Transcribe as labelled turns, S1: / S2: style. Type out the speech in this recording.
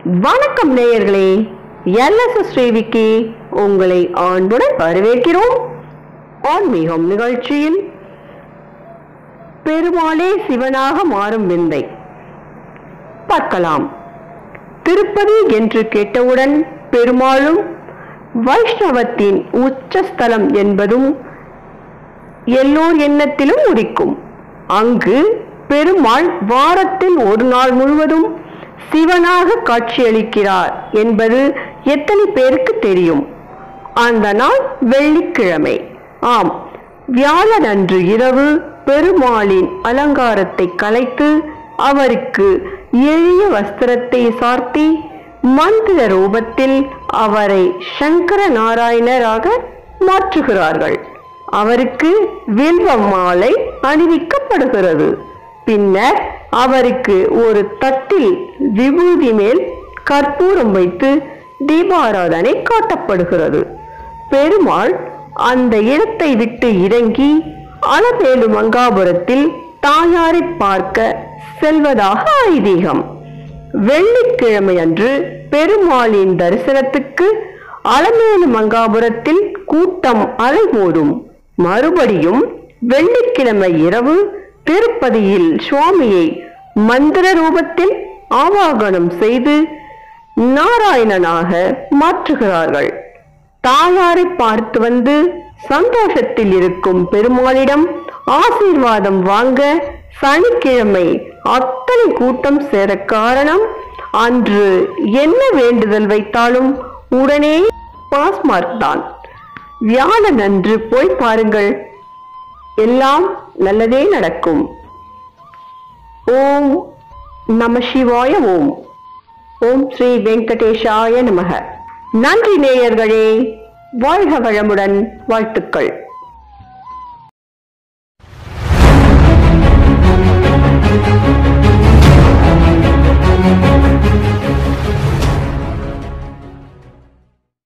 S1: வணக்கம் நேயர்களே எல்எஸ்எஸ் ஸ்ரீவிக்கு உங்களை ஆண்டுடன் வரவேற்கிறோம் ஆன்மீகம் நிகழ்ச்சியில் பெருமாளே சிவனாக மாறும் விந்தை பார்க்கலாம் திருப்பதி என்று கேட்டவுடன் பெருமாளும் வைஷ்ணவத்தின் உச்சஸ்தலம் என்பதும் எல்லோர் எண்ணத்திலும் உதிக்கும் அங்கு பெருமாள் வாரத்தில் ஒரு நாள் முழுவதும் சிவனாக காட்சியளிக்கிறார் என்பது எத்தனை பேருக்கு தெரியும் அந்த நாள் வெள்ளிக்கிழமை ஆம் வியாழனன்று இரவு பெருமாளின் அலங்காரத்தை கலைத்து அவருக்கு எளிய வஸ்திரத்தை சார்த்தி மந்திர ரூபத்தில் அவரை சங்கர நாராயணராக மாற்றுகிறார்கள் அவருக்கு வில்வ மாலை அணிவிக்கப்படுகிறது பின்னர் அவருக்கு ஒரு தட்டில் விபூதி மேல் கற்பூரம் வைத்து தீபாராதனை காட்டப்படுகிறது பெருமாள் அந்த இடத்தை விட்டு இறங்கி அலமேலு மங்காபுரத்தில் தாயாரை பார்க்க செல்வதாக ஐதீகம் வெள்ளிக்கிழமை அன்று பெருமாளின் தரிசனத்துக்கு அலமேலு மங்காபுரத்தில் கூட்டம் அலைமோதும் மறுபடியும் வெள்ளிக்கிழமை இரவு திருப்பதியில் சுவாமியை மந்திர ரூபத்தில் ஆவாகனம் செய்து நாராயணனாக மாற்றுகிறார்கள் தாயாரை பார்த்து வந்து சந்தோஷத்தில் இருக்கும் பெருமாளிடம் ஆசீர்வாதம் வாங்க சனிக்கிழமை அத்தனை கூட்டம் சேர காரணம் அன்று என்ன வேண்டுதல் வைத்தாலும் உடனே பாஸ் மார்க் தான் வியாழன் அன்று போய் பாருங்கள் எல்லாம் நல்லதே நடக்கும் ஓம் நம சிவாய ஓம் ஓம் ஸ்ரீ வெங்கடேஷாய நமக நன்றி நேயர்களே வாழ்க வளமுடன் வாழ்த்துக்கள்